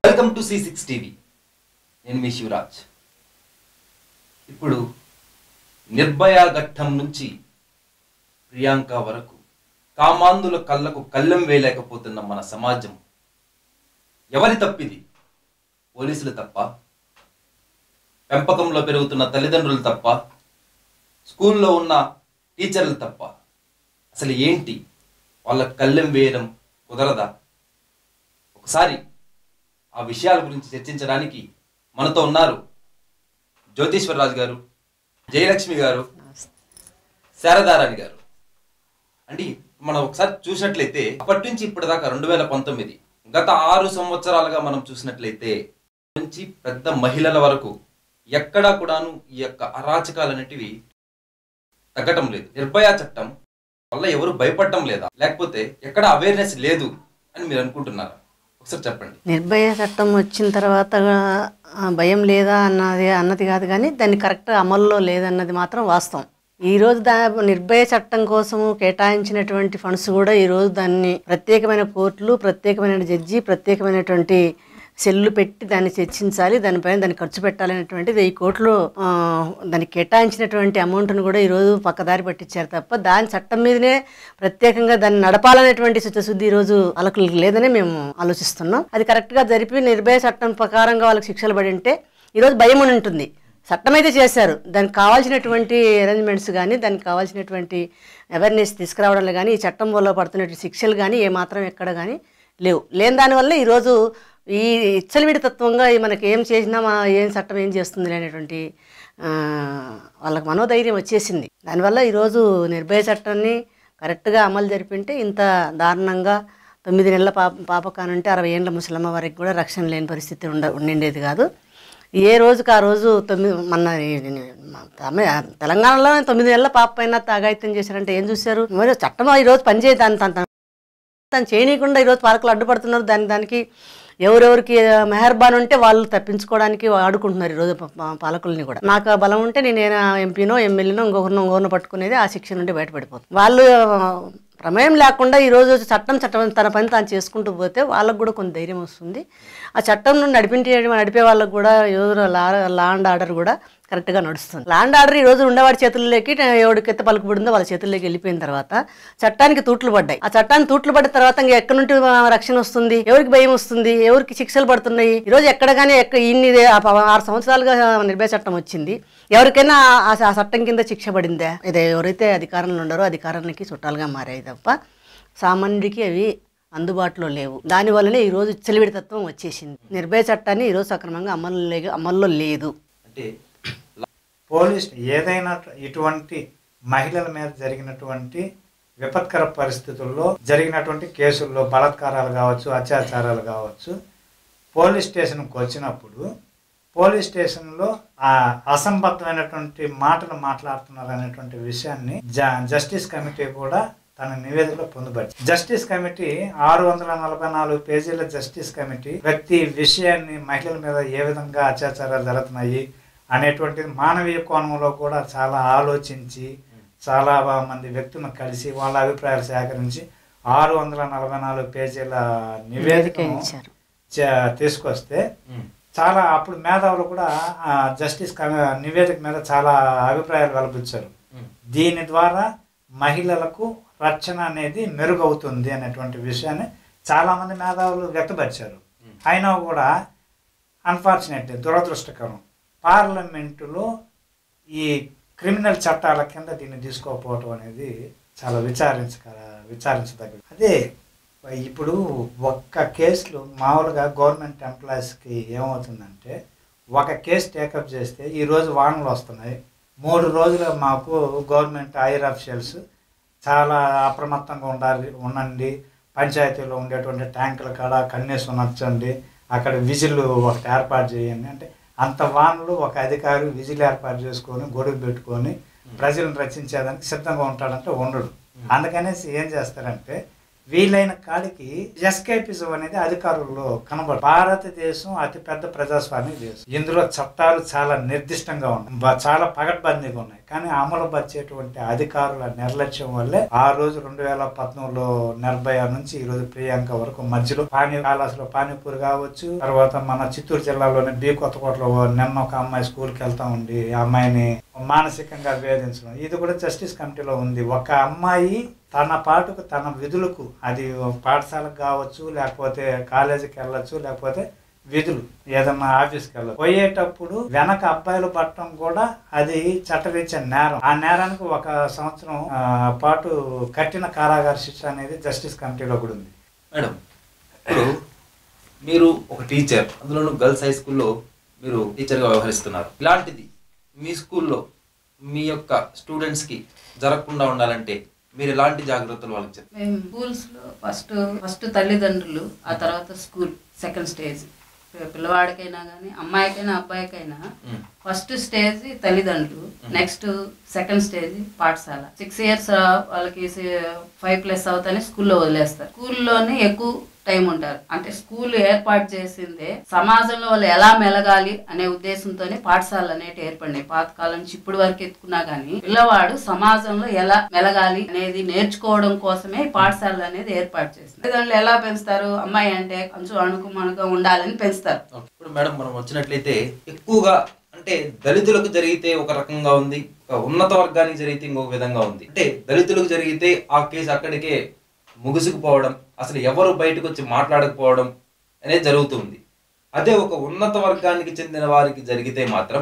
Welcome to C six TV నేను మీ శివరాజ్ ఇప్పుడు నిర్భయ ఘట్టం నుంచి ప్రియాంక వరకు కామాంధుల కళ్ళకు కళ్ళెం వేయలేకపోతున్న మన సమాజం ఎవరి తప్పిది పోలీసులు తప్ప పెంపకంలో పెరుగుతున్న తల్లిదండ్రులు తప్ప స్కూల్లో ఉన్న టీచర్లు తప్ప అసలు ఏంటి వాళ్ళ కళ్ళెం వేయడం కుదరదా ఒకసారి ఆ విషయాల గురించి చర్చించడానికి మనతో ఉన్నారు జ్యోతిశ్వరరాజు గారు జయలక్ష్మి గారు శారదారాణి గారు అంటే మనం ఒకసారి చూసినట్లయితే అప్పటి నుంచి ఇప్పటిదాకా రెండు వేల పంతొమ్మిది గత ఆరు సంవత్సరాలుగా మనం చూసినట్లయితే నుంచి పెద్ద మహిళల వరకు ఎక్కడా కూడాను ఈ యొక్క అరాచకాలు అనేటివి తగ్గటం లేదు నిర్భయ చట్టం వల్ల ఎవరు భయపడటం లేదా లేకపోతే ఎక్కడ అవేర్నెస్ లేదు అని మీరు అనుకుంటున్నారా ఒకసారి చెప్పండి నిర్భయ చట్టం వచ్చిన తర్వాత ఆ, భయం లేదా అన్నది అన్నది కాదు కానీ దాన్ని కరెక్ట్ అమల్లో లేదన్నది మాత్రం వాస్తవం ఈ రోజు దా నిర్భయ చట్టం కోసము కేటాయించినటువంటి ఫండ్స్ కూడా ఈ రోజు దాన్ని ప్రత్యేకమైన కోర్టులు ప్రత్యేకమైన జడ్జి ప్రత్యేకమైనటువంటి సెల్లు పెట్టి దాన్ని చర్చించాలి దానిపైన దాన్ని ఖర్చు పెట్టాలనేటువంటి వెయ్యి కోట్లు ఆ, దానికి కేటాయించినటువంటి అమౌంట్ను కూడా ఈరోజు పక్కదారి పట్టించారు తప్ప దాని చట్టం మీదనే ప్రత్యేకంగా దాన్ని నడపాలనేటువంటి చిత్తశుద్ధి ఈరోజు వాళ్ళకి లేదని మేము ఆలోచిస్తున్నాం అది కరెక్ట్గా జరిపి నిర్భయ చట్టం ప్రకారంగా వాళ్ళకి శిక్షలు పడి ఉంటే ఈరోజు భయం అని ఉంటుంది చట్టం అయితే చేశారు దానికి కావాల్సినటువంటి అరేంజ్మెంట్స్ కానీ దానికి కావాల్సినటువంటి అవేర్నెస్ తీసుకురావడంలో కానీ ఈ చట్టం వల్ల పడుతున్నటువంటి శిక్షలు కానీ ఏమాత్రం ఎక్కడ కానీ లేవు లేని దానివల్ల ఈరోజు ఈ ఇచ్చలవిడి తత్వంగా ఈ మనకి ఏం చేసినా మన ఏం చట్టం ఏం చేస్తుంది అనేటువంటి ఆ, వాళ్ళకి మనోధైర్యం వచ్చేసింది దానివల్ల ఈరోజు నిర్భయ చట్టాన్ని కరెక్ట్గా అమలు జరిపింటే ఇంత దారుణంగా తొమ్మిది నెలల పాప పాప కానుంటే అరవై ఏళ్ళ ముసలమ్మ వారికి కూడా రక్షణ లేని పరిస్థితి ఉండ ఉండిండేది కాదు ఏ రోజుకి ఆ రోజు తొమ్మిది మన తమ- తెలంగాణలో తొమ్మిది నెలల పాప పైన తాగాయిత్యం చేశారంటే ఏం చూశారు మరి చట్టం ఈరోజు పనిచేయదు దాని తన తను చేయనీయకుండా ఈరోజు పాలకులు అడ్డుపడుతున్నారు దాని దానికి ఎవరెవరికి మెహర్బాన్ ఉంటే వాళ్ళు తప్పించుకోవడానికి ఆడుకుంటున్నారు ఈరోజు ప- ప- పాలకుల్ని కూడా నాకు ఆ బలం ఉంటే నేను ఎంపీనో ఎమ్మెల్యేనో ఇంకొకరినో ఇంకొకరినో పట్టుకునేది ఆ శిక్ష నుండి బయటపడిపోతుంది వాళ్ళు ఆ, ప్రమేయం లేకుండా ఈరోజు చట్టం చట్టం తన పని తాను చేసుకుంటూ పోతే వాళ్ళకు కూడా కొంత ధైర్యం వస్తుంది ఆ చట్టం నుండి నడిపించే నడిపే వాళ్ళకు కూడా ఎవరు లా లా అండ్ ఆర్డర్ కూడా కరెక్ట్గా నడుస్తుంది ల్యాండ్ ఆర్డర్ ఈ రోజు ఉండేవాడి చేతుల్లోకి ఎవరికి ఎత్త పలుకుబడిందో వాళ్ళ చేతుల్లోకి వెళ్ళిపోయిన తర్వాత చట్టానికి తూట్లు పడ్డాయి ఆ చట్టానికి తూట్లు పడ్డ తర్వాత ఇంకా ఎక్కడి నుండి ఆ, రక్షణ వస్తుంది ఎవరికి భయం వస్తుంది ఎవరికి శిక్షలు పడుతున్నాయి ఈ రోజు ఎక్కడ కానీ ఎక్క ఇన్ని ఆ ప- ఆరు సంవత్సరాలుగా నిర్భయ చట్టం వచ్చింది ఎవరికైనా ఆ ఆ చట్టం కింద శిక్ష పడిందా ఇదే ఎవరైతే అధికారంలో ఉన్నారో అధికారానికి చుట్టాలుగా మారాయి తప్ప సామాన్యుడికి అవి అందుబాటులో లేవు దానివల్లనే ఈరోజు చెలివిడి తత్వం వచ్చేసింది నిర్భయ చట్టాన్ని ఈరోజు సక్రమంగా అమలు లే- అమల్లో లేదు అంటే పోలీస్ ఏదైనా ఇటువంటి మహిళల మీద జరిగినటువంటి విపత్కర పరిస్థితుల్లో జరిగినటువంటి కేసుల్లో బలాత్కారాలు కావచ్చు అత్యాచారాలు కావచ్చు పోలీస్ స్టేషన్కి వచ్చినప్పుడు పోలీస్ స్టేషన్లో ఆ అసంబద్ధమైనటువంటి మాటలు మాట్లాడుతున్నారు అనేటువంటి విషయాన్ని జ- జస్టిస్ కమిటీ కూడా తన నివేదికలో పొందుపరిచింది జస్టిస్ కమిటీ ఆరు వందల నలభై నాలుగు పేజీల జస్టిస్ కమిటీ ప్రతి విషయాన్ని మహిళల మీద ఏ విధంగా అత్యాచారాలు జరుగుతున్నాయి అనేటువంటిది మానవీయ కోణంలో కూడా చాలా ఆలోచించి చాలా బా- మంది వ్యక్తులను కలిసి వాళ్ళ అభిప్రాయాలు సేకరించి ఆరు వందల నలభై నాలుగు పేజీల నివేదికను ఇచ్చారు చ- తీసుకొస్తే చాలా అప్పుడు మేధావులు కూడా ఆ జస్టిస్ కమి- నివేదిక మీద చాలా అభిప్రాయాలు వెలబుచ్చారు దీని ద్వారా మహిళలకు రక్షణ అనేది మెరుగవుతుంది అనేటువంటి విషయాన్ని చాలామంది మేధావులు వ్యక్తపరిచారు అయినా కూడా అన్ఫార్చునేట్లీ దురదృష్టకరం పార్లమెంటులో ఈ క్రిమినల్ చట్టాల కింద దీన్ని తీసుకోకపోవటం అనేది చాలా విచారించక విచారించదగ్గ అదే ఇప్పుడు ఒక్క కేసులు మామూలుగా గవర్నమెంట్ ఎంప్లాయీస్కి ఏమవుతుందంటే ఒక కేసు టేకప్ చేస్తే ఈరోజు వానలు వస్తున్నాయి మూడు రోజులు మాకు గవర్నమెంట్ హైర్ అఫీషియల్స్ చాలా అప్రమత్తంగా ఉండాలి ఉండండి పంచాయతీలో ఉండేటువంటి ట్యాంకుల కాడ కన్నేసి ఉంచండి అక్కడ విజిల్ ఒకటి ఏర్పాటు చేయండి అంటే అంత వానలు ఒక అధికారి విజిల్ ఏర్పాటు చేసుకొని గొడుగు పెట్టుకొని ప్రజలను రచించేదానికి సిద్ధంగా ఉంటాడంటే ఉండడు అందుకనేసి ఏం చేస్తారంటే వీలైన కాడికి ఎస్కేపిజం అనేది అధికారుల్లో కనబడు భారతదేశం అతిపెద్ద ప్రజాస్వామ్య దేశం ఇందులో చట్టాలు చాలా నిర్దిష్టంగా ఉన్నాయి బ- చాలా పగడ్బందీగా ఉన్నాయి కానీ అమలు పరిచేటువంటి అధికారుల నిర్లక్ష్యం వల్లే ఆ రోజు రెండు వేల పద్నాలుగులో నిర్భయ నుంచి ఈ రోజు ప్రియాంక వరకు మధ్యలో పానీ కాలాసులో పానీపూరి కావచ్చు తర్వాత మన చిత్తూరు జిల్లాలోని బి కొత్తకోటలో నిన్న ఒక అమ్మాయి స్కూల్కి వెళ్తా ఉండి ఆ అమ్మాయిని మానసికంగా వేధించడం ఇది కూడా జస్టిస్ కమిటీలో ఉంది ఒక అమ్మాయి తన పాటుకు తన విధులకు అది పాఠశాలకు కావచ్చు లేకపోతే కాలేజీకి వెళ్ళొచ్చు లేకపోతే విధులు ఏదన్నా ఆఫీస్కి వెళ్ళచ్చు పోయేటప్పుడు వెనక అబ్బాయిలు పట్టడం కూడా అది చట్టరీత్యా నేరం ఆ నేరానికి ఒక సంవత్సరం ఆ, పాటు కఠిన కారాగార శిక్ష అనేది జస్టిస్ కమిటీలో కూడా ఉంది మేడం ఇప్పుడు మీరు ఒక టీచర్ అందులోనూ గర్ల్స్ హై స్కూల్లో మీరు టీచర్గా వ్యవహరిస్తున్నారు ఇలాంటిది మీ స్కూల్లో మీ యొక్క స్టూడెంట్స్కి జరగకుండా ఉండాలంటే మీరు ఎలాంటి జాగ్రత్తలు వాళ్ళకి చెప్తారు మేము స్కూల్స్ లో ఫస్ట్ ఫస్ట్ తల్లిదండ్రులు ఆ తర్వాత స్కూల్ సెకండ్ స్టేజ్ పిల్లవాడికైనా కానీ అమ్మాయికైనా అబ్బాయికైనా మ్మ్. ఫస్ట్ స్టేజ్ తల్లిదండ్రులు నెక్స్ట్ సెకండ్ స్టేజ్ పాఠశాల సిక్స్ ఇయర్స్ వాళ్ళకి ఫైవ్ ప్లస్ అవుతానే స్కూల్లో వదిలేస్తారు స్కూల్లోనే ఎక్కువ టైం ఉంటారు అంటే స్కూల్ ఏర్పాటు చేసిందే సమాజంలో వాళ్ళు ఎలా మెలగాలి అనే ఉద్దేశంతోనే పాఠశాలలు అనేవి ఏర్పడినాయి పాతకాలం నుంచి ఇప్పటి వరకు ఎత్తుకున్నా గానీ పిల్లవాడు సమాజంలో ఎలా మెలగాలి అనేది నేర్చుకోవడం కోసమే ఈ పాఠశాలలు అనేది ఏర్పాటు చేసింది తల్లిదండ్రులు ఎలా పెంచుతారు అమ్మాయి అంటే కొంచెం అణుకుమణుగా ఉండాలని పెంచుతారు ఓకే. ఇప్పుడు మేడం మనం వచ్చినట్లయితే ఎక్కువగా అంటే దళితులకు జరిగితే ఒక రకంగా ఉంది ఒక ఉన్నత వర్గానికి జరిగితే ఇంకొక విధంగా ఉంది అంటే దళితులకు జరిగితే ఆ కేసు అక్కడికే ముగుసుకుపోవడం అసలు ఎవరు బయటకు వచ్చి మాట్లాడకపోవడం అనేది జరుగుతుంది అదే ఒక ఉన్నత వర్గానికి చెందిన వారికి జరిగితే మాత్రం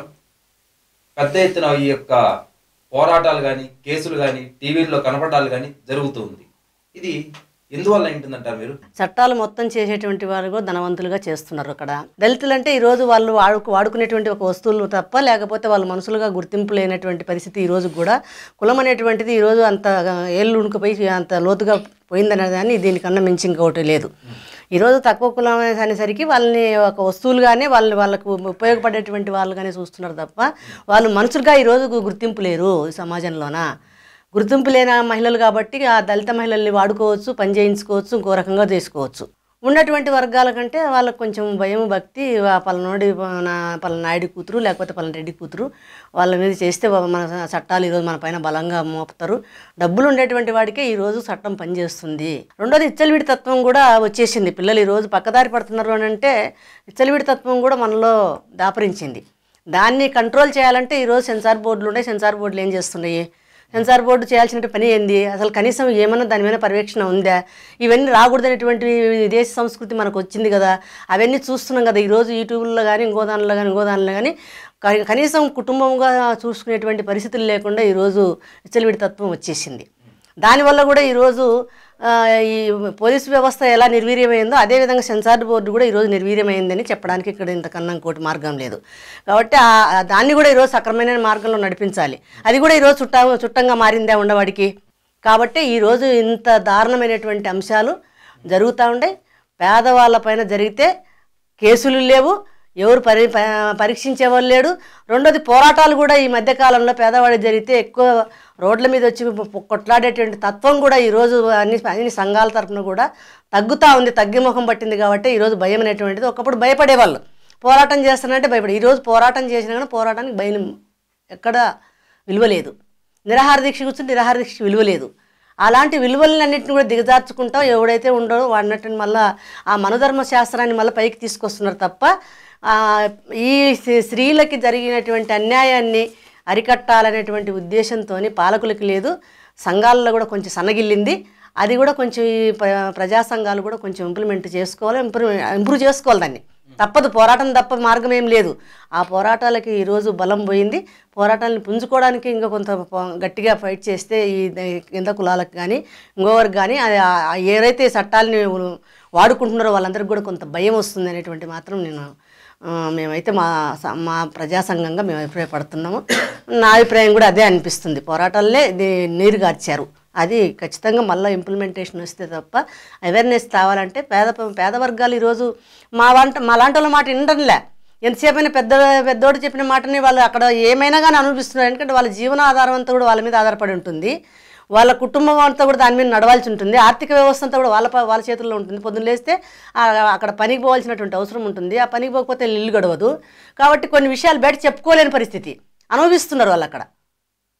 పెద్ద ఎత్తున ఈ యొక్క పోరాటాలు కానీ కేసులు కానీ టీవీల్లో కనపడాలు కానీ జరుగుతుంది ఇది ఎందువల్ల ఏంటుందంటారు మీరు చట్టాలు మొత్తం చేసేటువంటి వారు కూడా ధనవంతులుగా చేస్తున్నారు అక్కడ దళితులు అంటే ఈ రోజు వాళ్ళు వాడుకు వాడుకునేటువంటి ఒక వస్తువులు తప్ప లేకపోతే వాళ్ళు మనుషులుగా గుర్తింపు లేనటువంటి పరిస్థితి ఈ రోజు కూడా కులం అనేటువంటిది ఈ రోజు అంత ఏళ్ళు ఉణుకుపోయి అంత లోతుగా పోయిందనే దాన్ని దీనికన్నా మించి ఇంకొకటి లేదు ఈరోజు తక్కువ కులం అనేసరికి వాళ్ళని ఒక వస్తువులుగానే వాళ్ళు వాళ్ళకు ఉపయోగపడేటువంటి వాళ్ళుగానే చూస్తున్నారు తప్ప వాళ్ళు మనుషులుగా ఈరోజు గుర్తింపు లేరు ఈ సమాజంలోన గుర్తింపు లేని మహిళలు కాబట్టి ఆ దళిత మహిళల్ని వాడుకోవచ్చు పని చేయించుకోవచ్చు ఇంకో రకంగా చేసుకోవచ్చు ఉన్నటువంటి వర్గాల కంటే వాళ్ళకి కొంచెం భయం భక్తి ఆ పలానోడి నా పలానా నాయుడి కూతురు లేకపోతే పలానా రెడ్డి కూతురు వాళ్ళ మీద చేస్తే వా- మన చట్టాలు ఈరోజు మన పైన బలంగా మోపుతారు డబ్బులు ఉండేటువంటి వాడికే ఈరోజు చట్టం పనిచేస్తుంది రెండోది ఇచ్చలవిడి తత్వం కూడా వచ్చేసింది పిల్లలు ఈరోజు పక్కదారి పడుతున్నారు అని అంటే ఇచ్చలవిడి తత్వం కూడా మనలో దాపరించింది దాన్ని కంట్రోల్ చేయాలంటే ఈరోజు సెన్సార్ బోర్డులు ఉన్నాయి సెన్సార్ బోర్డులు ఏం చేస్తున్నాయి సెన్సార్ బోర్డు చేయాల్సిన పని ఏంది అసలు కనీసం ఏమన్నా దాని మీద పర్యవేక్షణ ఉందా ఇవన్నీ రాకూడదనేటువంటి దేశ సంస్కృతి మనకు వచ్చింది కదా అవన్నీ చూస్తున్నాం కదా ఈరోజు యూట్యూబ్లో కానీ ఇంకో దానిలో కానీ ఇంకో దానిలో కానీ క- కనీసం కుటుంబంగా చూసుకునేటువంటి పరిస్థితులు లేకుండా ఈరోజు విచ్చలవిడి తత్వం వచ్చేసింది దానివల్ల కూడా ఈరోజు ఆ, ఈ పోలీసు వ్యవస్థ ఎలా నిర్వీర్యమైందో అదేవిధంగా సెన్సార్ బోర్డు కూడా ఈరోజు నిర్వీర్యమైందని చెప్పడానికి ఇక్కడ ఇంతకన్నా ఇంకోటి మార్గం లేదు కాబట్టి ఆ- ఆ దాన్ని కూడా ఈరోజు సక్రమైన మార్గంలో నడిపించాలి అది కూడా ఈరోజు చుట్ట చుట్టంగా మారిందే ఉండవాడికి కాబట్టి ఈరోజు ఇంత దారుణమైనటువంటి అంశాలు జరుగుతూ ఉంటాయి పేదవాళ్ళపైన జరిగితే కేసులు లేవు ఎవరు పరి ప- పరీక్షించే వాళ్ళు లేడు రెండోది పోరాటాలు కూడా ఈ మధ్యకాలంలో పేదవాడికి జరిగితే ఎక్కువ రోడ్ల మీద వచ్చి పొ- కొట్లాడేటువంటి తత్వం కూడా ఈరోజు అన్ని అన్ని సంఘాల తరపున కూడా తగ్గుతూ ఉంది తగ్గి ముఖం పట్టింది కాబట్టి ఈరోజు భయం అనేటువంటిది ఒకప్పుడు భయపడేవాళ్ళు పోరాటం చేస్తానంటే భయపడి ఈరోజు పోరాటం చేసినా కానీ పోరాటానికి భయం ఎక్కడ విలువ లేదు నిరాహార దీక్ష కూర్చుని నిరాహార దీక్ష విలువ లేదు అలాంటి విలువలన్నింటిని కూడా దిగజార్చుకుంటాం ఎవడైతే ఉండడో వాడినట్టు మళ్ళీ ఆ మనధర్మ శాస్త్రాన్ని మళ్ళీ పైకి తీసుకొస్తున్నారు తప్ప ఆ, ఈ స్త్రీ- స్త్రీలకి జరిగినటువంటి అన్యాయాన్ని అరికట్టాలనేటువంటి ఉద్దేశంతో పాలకులకి లేదు సంఘాలలో కూడా కొంచెం సన్నగిల్లింది అది కూడా కొంచెం ఈ ప్ర- ప్రజా సంఘాలు కూడా కొంచెం ఇంప్లిమెంట్ చేసుకోవాలి ఇంప్రూవ్ ఇంప్రూవ్ చేసుకోవాలి దాన్ని తప్పదు పోరాటం తప్ప మార్గం ఏం లేదు ఆ పోరాటాలకి ఈరోజు బలం పోయింది పోరాటాలను పుంజుకోవడానికి ఇంకా కొంత ప- గట్టిగా ఫైట్ చేస్తే ఈ ద- కింద కులాలకు కానీ ఇంకోవరికి కానీ అది ఆ- ఆ ఏదైతే చట్టాలని వాడుకుంటున్నారో వాళ్ళందరికీ కూడా కొంత భయం వస్తుంది అనేటువంటి మాత్రం నేను ఆ, మేమైతే మా స- మా ప్రజా సంఘంగా మేము అభిప్రాయపడుతున్నాము నా అభిప్రాయం కూడా అదే అనిపిస్తుంది పోరాటాలనే ఇది నీరు గార్చారు అది ఖచ్చితంగా మళ్ళీ ఇంప్లిమెంటేషన్ వస్తే తప్ప అవేర్నెస్ కావాలంటే పేద పేద వర్గాలు ఈరోజు మా వంట మా లాంటి వాళ్ళ మాట వినడంలే ఎంతసేపు అయినా పెద్ద పెద్దోడు చెప్పిన మాటని వాళ్ళు అక్కడ ఏమైనా కానీ అనుభవిస్తున్నారు ఎందుకంటే వాళ్ళ జీవనాధారం అంతా కూడా వాళ్ళ మీద ఆధారపడి ఉంటుంది వాళ్ళ కుటుంబం అంతా కూడా దాని మీద నడవాల్సి ఉంటుంది ఆర్థిక వ్యవస్థ అంతా కూడా వాళ్ళ ప- వాళ్ళ చేతుల్లో ఉంటుంది పొద్దున్న లేస్తే ఆ, అక్కడ పనికి పోవాల్సినటువంటి అవసరం ఉంటుంది ఆ పనికి పోకపోతే ఇల్లు గడవదు కాబట్టి కొన్ని విషయాలు బయట చెప్పుకోలేని పరిస్థితి అనుభవిస్తున్నారు వాళ్ళు అక్కడ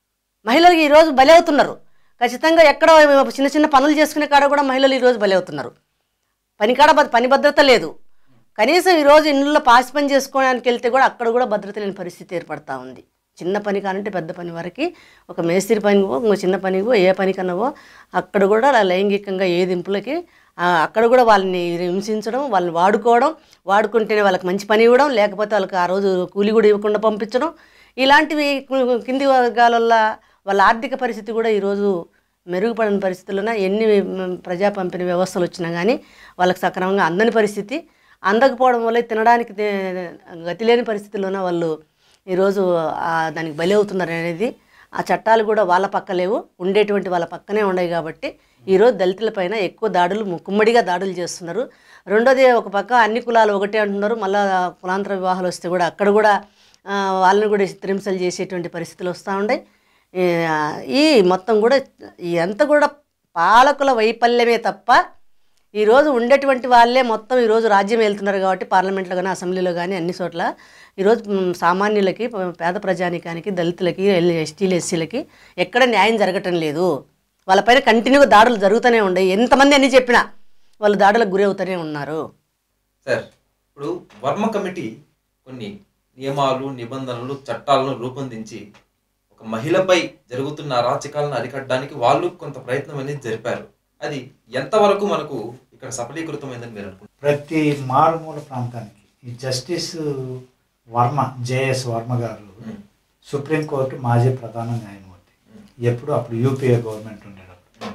మహిళలు ఈరోజు బలి అవుతున్నారు ఖచ్చితంగా ఎక్కడ చిన్న చిన్న పనులు చేసుకునే కాడ కూడా మహిళలు ఈరోజు బలి అవుతున్నారు పని కాడ భద్ర- పని భద్రత లేదు కనీసం ఈరోజు ఇళ్ళలో పాసి పని చేసుకోవడానికి వెళ్తే కూడా అక్కడ కూడా భద్రత లేని పరిస్థితి ఏర్పడతా ఉంది చిన్న పని కానంటే పెద్ద పని వరకు ఒక మేస్త్రి పనివో ఇంకో చిన్న పనివో ఏ పని కన్నావో అక్కడ కూడా లైంగికంగా ఏ దింపులకి ఆ, అక్కడ కూడా వాళ్ళని హింసించడం వాళ్ళని వాడుకోవడం వాడుకుంటేనే వాళ్ళకి మంచి పని ఇవ్వడం లేకపోతే వాళ్ళకి ఆ రోజు కూలి కూడా ఇవ్వకుండా పంపించడం ఇలాంటివి కు- కింది వర్గాలల్లో వాళ్ళ ఆర్థిక పరిస్థితి కూడా ఈరోజు మెరుగుపడిన పరిస్థితుల్లోన ఎన్ని మ్, ప్రజా పంపిణీ వ్యవస్థలు వచ్చినా కానీ వాళ్ళకి సక్రమంగా అందని పరిస్థితి అందకపోవడం వల్ల తినడానికి తే- గతి లేని పరిస్థితుల్లోన వాళ్ళు ఈరోజు ఆ దానికి బలి అవుతున్నారు అనేది ఆ చట్టాలు కూడా వాళ్ళ పక్క లేవు ఉండేటువంటి వాళ్ళ పక్కనే ఉన్నాయి కాబట్టి ఈరోజు దళితులపైన ఎక్కువ దాడులు ముక్కుమ్మడిగా దాడులు చేస్తున్నారు రెండోది ఒక పక్క అన్ని కులాలు ఒకటే అంటున్నారు మళ్ళీ కులాంతర వివాహాలు వస్తే కూడా అక్కడ కూడా ఆ, వాళ్ళని కూడా చిత్రింసలు చేసేటువంటి పరిస్థితులు వస్తూ ఉన్నాయి ఈ, ఆ, ఈ మొత్తం కూడా ఇదంతా కూడా పాలకుల వైఫల్యమే తప్ప ఈరోజు ఉండేటువంటి వాళ్ళే మొత్తం ఈరోజు రాజ్యం వెళ్తున్నారు కాబట్టి పార్లమెంట్లో కానీ అసెంబ్లీలో కానీ అన్ని చోట్ల ఈరోజు మ్, సామాన్యులకి ప- పేద ప్రజానికానికి దళితులకి ఎల్- ఎస్టీలు ఎస్సీలకి ఎక్కడ న్యాయం జరగటం లేదు వాళ్ళపైన కంటిన్యూగా దాడులు జరుగుతూనే ఉన్నాయి ఎంతమంది అన్ని చెప్పినా వాళ్ళు దాడులకు గురి అవుతూనే ఉన్నారు సార్ ఇప్పుడు వర్మ కమిటీ కొన్ని నియమాలు నిబంధనలు చట్టాలను రూపొందించి ఒక మహిళపై జరుగుతున్న అరాచకాలను అరికట్టడానికి వాళ్ళు కొంత ప్రయత్నం అనేది జరిపారు అది ఎంతవరకు మనకు ఇక్కడ సఫలీకృతమైందని మీరు అనుకుంటున్నారు ప్రతి మారుమూల ప్రాంతానికి ఈ జస్టిస్ వర్మ జేఎస్ వర్మ గారు సుప్రీంకోర్టు మాజీ ప్రధాన న్యాయమూర్తి ఎప్పుడు అప్పుడు యూపీఏ గవర్నమెంట్ ఉండేటప్పుడు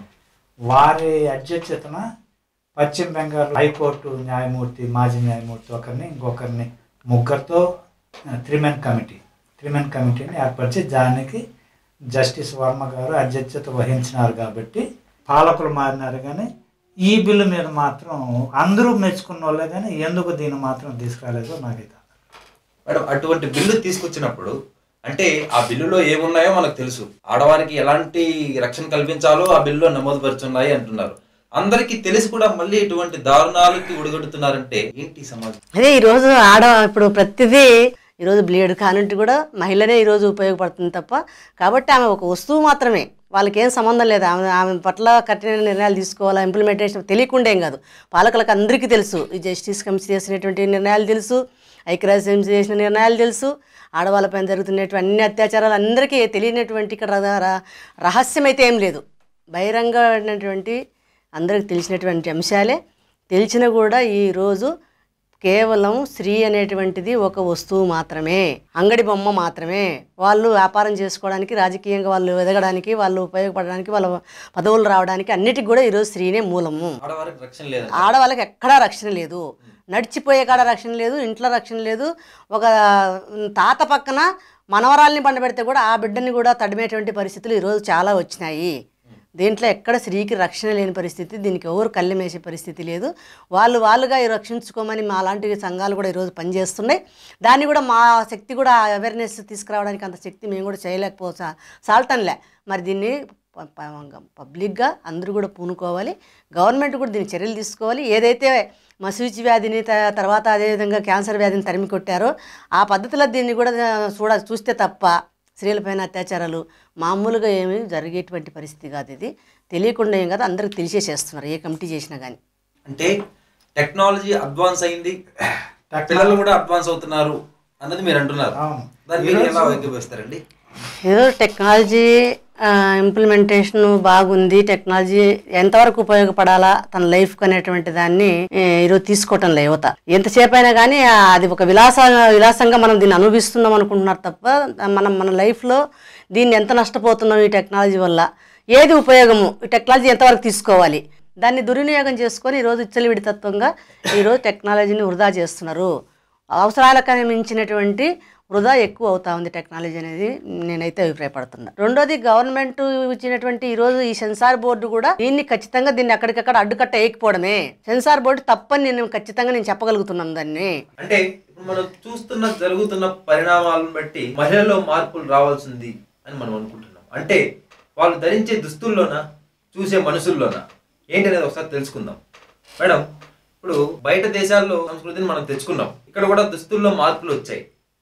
వారి అధ్యక్షతన పశ్చిమ బెంగాల్ హైకోర్టు న్యాయమూర్తి మాజీ న్యాయమూర్తి ఒకరిని ఇంకొకరిని ముగ్గురితో త్రిమెన్ కమిటీ త్రిమెన్ కమిటీని ఏర్పరిచి దానికి జస్టిస్ వర్మ గారు అధ్యక్షత వహించినారు కాబట్టి పాలకులు మారినారు కానీ ఈ బిల్లు మీద మాత్రం అందరూ మెచ్చుకున్న వాళ్ళే కానీ ఎందుకు దీన్ని మాత్రం తీసుకురాలేదో నాకు ఇది మేడం అటువంటి బిల్లు తీసుకొచ్చినప్పుడు అంటే ఆ బిల్లులో ఏమున్నాయో మనకు తెలుసు ఆడవారికి ఎలాంటి రక్షణ కల్పించాలో ఆ బిల్లులో నమోదుపరుచున్నాయి అంటున్నారు అందరికీ తెలిసి కూడా మళ్ళీ ఇటువంటి దారుణాలకి ఉడగొడుతున్నారంటే ఏంటి సమాజం అదే ఈరోజు ఆడ ఇప్పుడు ప్రతిదీ ఈరోజు బ్లేడ్ కానుంటి కూడా మహిళనే ఈరోజు ఉపయోగపడుతుంది తప్ప కాబట్టి ఆమె ఒక వస్తువు మాత్రమే వాళ్ళకి ఏం సంబంధం లేదు ఆమె ఆమె పట్ల కఠిన నిర్ణయాలు తీసుకోవాలా ఇంప్లిమెంటేషన్ తెలియకుండా ఏం కాదు పాలకులకు అందరికీ తెలుసు ఈ జస్టిస్ కమిషన్ చేసినటువంటి నిర్ణయాలు తెలుసు ఐక్యరాజ్య సమితి చేసిన నిర్ణయాలు తెలుసు ఆడవాళ్ళపైన జరుగుతున్నటువంటి అన్ని అత్యాచారాలు అందరికీ తెలియనటువంటి ఇక్కడ ర- ర- రహస్యం అయితే ఏం లేదు బహిరంగమైనటువంటి అందరికి తెలిసినటువంటి అంశాలే తెలిసిన కూడా ఈరోజు కేవలం స్త్రీ అనేటువంటిది ఒక వస్తువు మాత్రమే అంగడి బొమ్మ మాత్రమే వాళ్ళు వ్యాపారం చేసుకోవడానికి రాజకీయంగా వాళ్ళు ఎదగడానికి వాళ్ళు ఉపయోగపడడానికి వాళ్ళ పదవులు రావడానికి అన్నిటికి కూడా ఈరోజు స్త్రీనే మూలము ఆడవారికి రక్షణ లేదు ఆడవాళ్ళకి ఎక్కడా రక్షణ లేదు నడిచిపోయే కాడ రక్షణ లేదు ఇంట్లో రక్షణ లేదు ఒక తాత పక్కన మనవరాల్ని బండబెడితే కూడా ఆ బిడ్డని కూడా తడిమేటువంటి పరిస్థితులు ఈరోజు చాలా వచ్చినాయి దీంట్లో ఎక్కడ స్త్రీకి రక్షణ లేని పరిస్థితి దీనికి ఎవరు కళ్ళెం వేసే పరిస్థితి లేదు వాళ్ళు వాళ్ళుగా ఈ రక్షించుకోమని మా లాంటి సంఘాలు కూడా ఈరోజు పనిచేస్తున్నాయి దాన్ని కూడా మా శక్తి కూడా అవేర్నెస్ తీసుకురావడానికి అంత శక్తి మేము కూడా చేయలేకపో సా- సాల్టన్లే మరి దీన్ని ప- ప- పబ్లిక్గా అందరూ కూడా పూనుకోవాలి గవర్నమెంట్ కూడా దీన్ని చర్యలు తీసుకోవాలి ఏదైతే మసూచి వ్యాధిని త- తర్వాత అదేవిధంగా క్యాన్సర్ వ్యాధిని తరిమి కొట్టారో ఆ పద్ధతిలో దీన్ని కూడా చూడ చూస్తే తప్ప స్త్రీలపైన అత్యాచారాలు మామూలుగా ఏమీ జరిగేటువంటి పరిస్థితి కాదు ఇది తెలియకుండా ఏం కాదు అందరికి తెలిసేసేస్తున్నారు ఏ కమిటీ చేసినా కానీ అంటే టెక్నాలజీ అడ్వాన్స్ అయింది పిల్లలు కూడా అడ్వాన్స్ అవుతున్నారు అన్నది మీరు అంటున్నారు అవును. దాన్ని మీరు ఎలా వైద్యపరుస్తారండి ఏదో టెక్నాలజీ ఇంప్లిమెంటేషన్ బాగుంది టెక్నాలజీ ఎంతవరకు ఉపయోగపడాలా తన లైఫ్ అనేటువంటి దాన్ని ఏ, ఈరోజు తీసుకోవటం లే యువత ఎంతసేపు అయినా కానీ ఆ, అది ఒక విలాస విలాసంగా మనం దీన్ని అనుభవిస్తున్నాం అనుకుంటున్నారు తప్ప మనం మన లైఫ్లో దీన్ని ఎంత నష్టపోతున్నాం ఈ టెక్నాలజీ వల్ల ఏది ఉపయోగము ఈ టెక్నాలజీ ఎంతవరకు తీసుకోవాలి దాన్ని దుర్వినియోగం చేసుకొని ఈరోజు ఇచ్చలివిడి తత్వంగా ఈరోజు టెక్నాలజీని వృధా చేస్తున్నారు అవసరాలకు మించినటువంటి వృధా ఎక్కువ అవుతా ఉంది టెక్నాలజీ అనేది నేనైతే అభిప్రాయపడుతున్నా రెండోది గవర్నమెంట్ ఇచ్చినటువంటి ఈరోజు ఈ సెన్సార్ బోర్డు కూడా దీన్ని ఖచ్చితంగా దీన్ని అక్కడికక్కడ అడ్డుకట్ట వేయకపోవడమే సెన్సార్ బోర్డు తప్పని నేను ఖచ్చితంగా నేను చెప్పగలుగుతున్నాను దాన్ని అంటే ఇప్పుడు మనం చూస్తున్న జరుగుతున్న పరిణామాలను బట్టి మహిళల్లో మార్పులు రావాల్సింది అని మనం అనుకుంటున్నాం అంటే వాళ్ళు ధరించే దుస్తుల్లోనా చూసే మనుషుల్లోనా ఏంటి అనేది ఒకసారి తెలుసుకుందాం మేడం ఇప్పుడు బయట దేశాల్లో సంస్కృతిని మనం తెచ్చుకున్నాం ఇక్కడ కూడా దుస్తుల్లో మార్పులు వచ్చాయి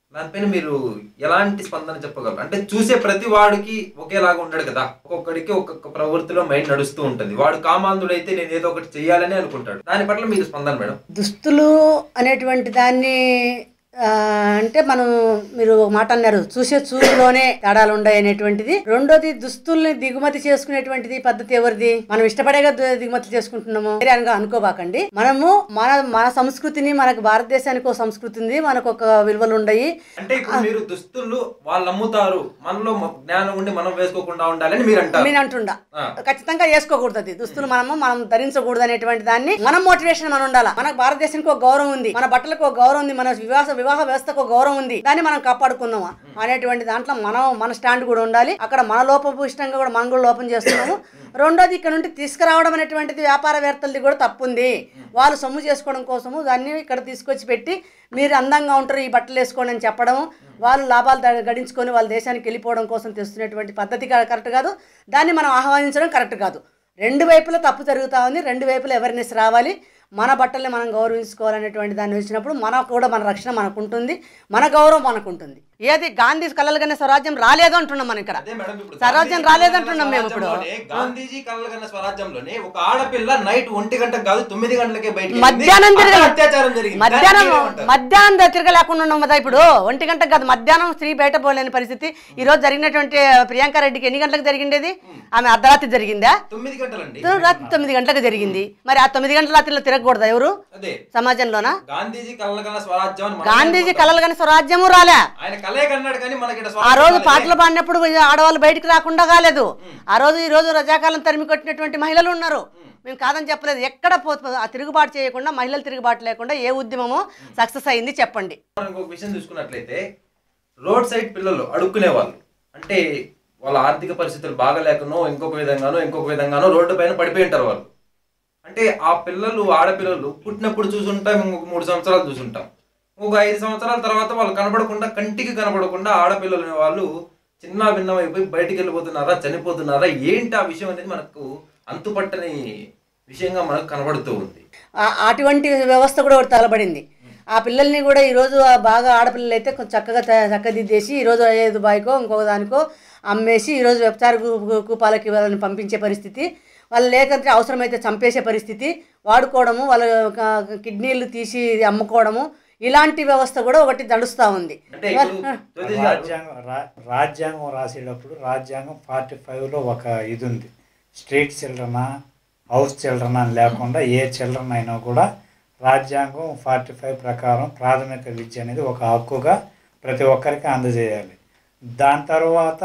దానిపైన మీరు ఎలాంటి స్పందన చెప్పగలరు అంటే చూసే ప్రతి వాడికి ఒకేలాగా ఉండడు కదా ఒక్కొక్కడికి ఒక్కొక్క ప్రవృత్తిలో మైండ్ నడుస్తూ ఉంటుంది వాడు కామాంధుడైతే నేను ఏదో ఒకటి చెయ్యాలని అనుకుంటాడు దాని పట్ల మీరు స్పందన మేడం దుస్తులు అనేటువంటి దాన్ని ఆ, అంటే మనం మీరు ఒక మాట అన్నారు చూసే చూపులోనే తేడాలు ఉన్నాయి అనేటువంటిది రెండోది దుస్తుల్ని దిగుమతి చేసుకునేటువంటిది పద్ధతి ఎవరిది మనం ఇష్టపడేగా దు- దిగుమతి చేసుకుంటున్నాము వేరే అనగా అనుకోబాకండి మనము మన మన సంస్కృతిని మనకు భారతదేశానికి ఒక సంస్కృతి ఉంది మనకు ఒక విలువలు ఉన్నాయి అంటే ఇప్పుడు మీరు దుస్తులు వాళ్ళు అమ్ముతారు మనలో మ- జ్ఞానం ఉండి మనం వేసుకోకుండా ఉండాలని మీరు అంటారు నేను అంటుండా ఆ. ఖచ్చితంగా వేసుకోకూడదు అది దుస్తులు మనము మనం ధరించకూడదు అనేటువంటి దాన్ని మనం మోటివేషన్ మనం ఉండాలి మనకు భారతదేశానికి ఒక గౌరవం ఉంది మన బట్టలకు ఒక గౌరవం ఉంది మన వివాహ వివాహ వ్యవస్థకు ఒక గౌరవం ఉంది దాన్ని మనం కాపాడుకుందామా అనేటువంటి దాంట్లో మనం మన స్టాండ్ కూడా ఉండాలి అక్కడ మన లోపపు ఇష్టంగా కూడా మనం కూడా లోపం చేస్తున్నాము రెండోది ఇక్కడ నుండి తీసుకురావడం అనేటువంటిది వ్యాపారవేత్తలది కూడా తప్పు ఉంది వాళ్ళు సొమ్ము చేసుకోవడం కోసము దాన్ని ఇక్కడ తీసుకొచ్చి పెట్టి మీరు అందంగా ఉంటారు ఈ బట్టలు వేసుకోండి అని చెప్పడం వాళ్ళు లాభాలు ద- గడించుకొని వాళ్ళ దేశానికి వెళ్ళిపోవడం కోసం తెస్తున్నటువంటి పద్ధతి కా- కరెక్ట్ కాదు దాన్ని మనం ఆహ్వానించడం కరెక్ట్ కాదు రెండు వైపులా తప్పు జరుగుతూ ఉంది రెండు వైపులా అవేర్నెస్ రావాలి మన బట్టల్ని మనం గౌరవించుకోవాలనేటువంటి దాన్ని వచ్చినప్పుడు మనకు కూడా మన రక్షణ మనకు ఉంటుంది మన గౌరవం మనకు ఉంటుంది ఏది గాంధీ కలలుగానే స్వరాజ్యం రాలేదు అంటున్నాం మనం ఇక్కడ అదే మేడం ఇప్పుడు స్వరాజ్యం గాంధీ రాలేదంటున్నాం మేము ఇప్పుడు స్వరాజ్యంలోనే, గాంధీజీ కలగన్న స్వరాజ్యంలోనే ఒక ఆడపిల్ల నైట్ ఒంటి గంటకు కాదు తొమ్మిది గంటలకే బయటికి మధ్యాహ్నం వెళ్ళింది. తిరగ అక్కడ అత్యాచారం జరిగింది మధ్యాహ్నం దానికి మీరేమంటారు? మధ్యాహ్నం ద- తిరగలేకుండా ఉన్నాం కదా ఇప్పుడు ఒంటి గంటకు కాదు మధ్యాహ్నం స్త్రీ బయట పోలేని పరిస్థితి ఈ రోజు జరిగినటువంటి ప్రియాంక రెడ్డికి ఎన్ని గంటలకు జరిగిండేది ఆమె అర్ధరాత్రి జరిగిందా తొమ్మిది గంటలండి రాత్రి తొమ్మిది గంటలకు జరిగింది మరి ఆ తొమ్మిది గంటల రాత్రిలో తిరగకూడదా ఎవరు అదే సమాజంలోనా గాంధీజీ కలగన్న స్వరాజ్యం అని మనం గాంధీజీ అనుకుంటాం. కలలు కానీ స్వరాజ్యము రాలే ఆయన కలే కన్నాడు కానీ మనకి ఇక్కడ ఆ స్వరాజ్యం రోజు రాలేదు. పాటలు పాడినప్పుడు ఆడవాళ్ళు బయటికి రాకుండా కాలేదు ఆ రోజు ఈ రోజు రజాకాలం తరిమి కొట్టినటువంటి మహిళలు ఉన్నారు మేము కాదని చెప్పలేదు ఎక్కడ పో ఆ తిరుగుబాటు చేయకుండా మహిళలు తిరుగుబాటు లేకుండా ఏ ఉద్యమము సక్సెస్ అయింది చెప్పండి మనం ఇంకొక విషయం చూసుకున్నట్లయితే రోడ్ సైడ్ పిల్లలు అడుక్కునే వాళ్ళు అంటే వాళ్ళ ఆర్థిక పరిస్థితులు బాగలేకనో ఇంకొక విధంగానో ఇంకొక విధంగానో రోడ్డు పైన పడిపోయి ఉంటారు వాళ్ళు అంటే ఆ పిల్లలు ఆడపిల్లలు పుట్టినప్పుడు చూసుంటాం ఇంకొక మూడు సంవత్సరాలు చూసుంటాం ఒక ఐదు సంవత్సరాల తర్వాత వాళ్ళు కనబడకుండా కంటికి కనబడకుండా ఆడపిల్లలు అనే వాళ్ళు చిన్న భిన్నమైపోయి బయటికి వెళ్ళిపోతున్నారా చనిపోతున్నారా ఏంటి ఆ విషయం అనేది మనకు అంతుపట్టని విషయంగా మనకు కనబడుతూ ఉంది ఆ- అటువంటి వ్యవస్థ కూడా ఒకటి తలబడింది ఆ పిల్లల్ని కూడా ఈరోజు ఆ బాగా ఆడపిల్లలు అయితే కొంచెం చక్కగా త- చక్కదిద్దేసి ఈరోజు ఐదు బాయ్కో ఇంకొక దానికో అమ్మేసి ఈరోజు వ్యభిచార కూ- కూ- కూపాలకి వాళ్ళని పంపించే పరిస్థితి వాళ్ళు లేకంటే అవసరమైతే చంపేసే పరిస్థితి వాడుకోవడము వాళ్ళ క- కిడ్నీలు తీసి అమ్ముకోవడము ఇలాంటి వ్యవస్థ కూడా ఒకటి నడుస్తూ ఉంది అంటే ఇప్పుడు జ్యోతిష్ గారు రాజ్యాంగం రా- రాజ్యాంగం రాసేటప్పుడు రాజ్యాంగం ఫార్టీ ఫైవ్లో ఒక ఇది ఉంది స్ట్రీట్ చిల్డ్రనా హౌస్ చిల్డ్రన్ అని లేకుండా ఏ చిల్డ్రన్ అయినా కూడా రాజ్యాంగం ఫార్టీ ఫైవ్ ప్రకారం ప్రాథమిక విద్య అనేది ఒక హక్కుగా ప్రతి ఒక్కరికి అందజేయాలి దాని తర్వాత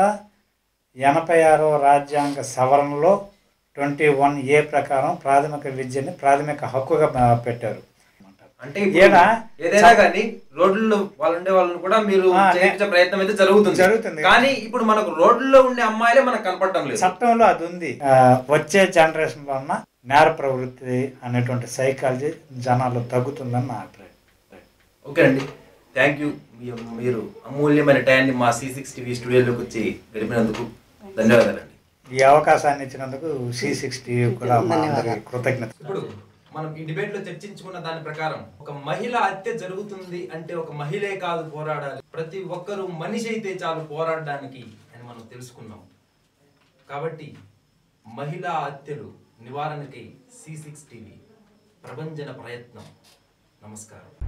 ఎనభై ఆరో రాజ్యాంగ సవరణలో ట్వంటీ వన్ ఏ ప్రకారం ప్రాథమిక విద్యని ప్రాథమిక హక్కుగా ఆ, పెట్టారు అంటే ఇప్పుడు ఏనా? ఏదైనా కానీ రోడ్లలో వాళ్ళు ఉండే వాళ్ళని కూడా మీరు ఆ, చేయించే ప్రయత్నం అయితే జరుగుతుంది జరుగుతుంది. కానీ ఇప్పుడు మనకు రోడ్లలో ఉండే అమ్మాయిలే మనకు కనపడటం లేదు చట్టంలో అది ఉంది ఆ, వచ్చే జనరేషన్ వలన నేర ప్రవృత్తి అనేటువంటి సైకాలజీ జనాల్లో తగ్గుతుందని నా అభిప్రాయం ఓకే అండి థ్యాంక్ యూ మీరు అమూల్యమైన టైంని మా సి సిక్స్ టీవీ స్టూడియోలోకి వచ్చి గడిపినందుకు ధన్యవాదాలండి ఈ అవకాశాన్ని ఇచ్చినందుకు సి సిక్స్ టీవీ కూడా మా అందరి కృతజ్ఞత ఇప్పుడు మనం ఈ డిబేట్ లో చర్చించుకున్న దాని ప్రకారం ఒక మహిళ హత్య జరుగుతుంది అంటే ఒక మహిళే కాదు పోరాడాలి ప్రతి ఒక్కరూ మనిషి అయితే చాలు పోరాడడానికి అని మనం తెలుసుకున్నాం కాబట్టి మహిళా హత్యలు నివారణకై సి సిక్స్ టీవీ ప్రభంజన ప్రయత్నం నమస్కారం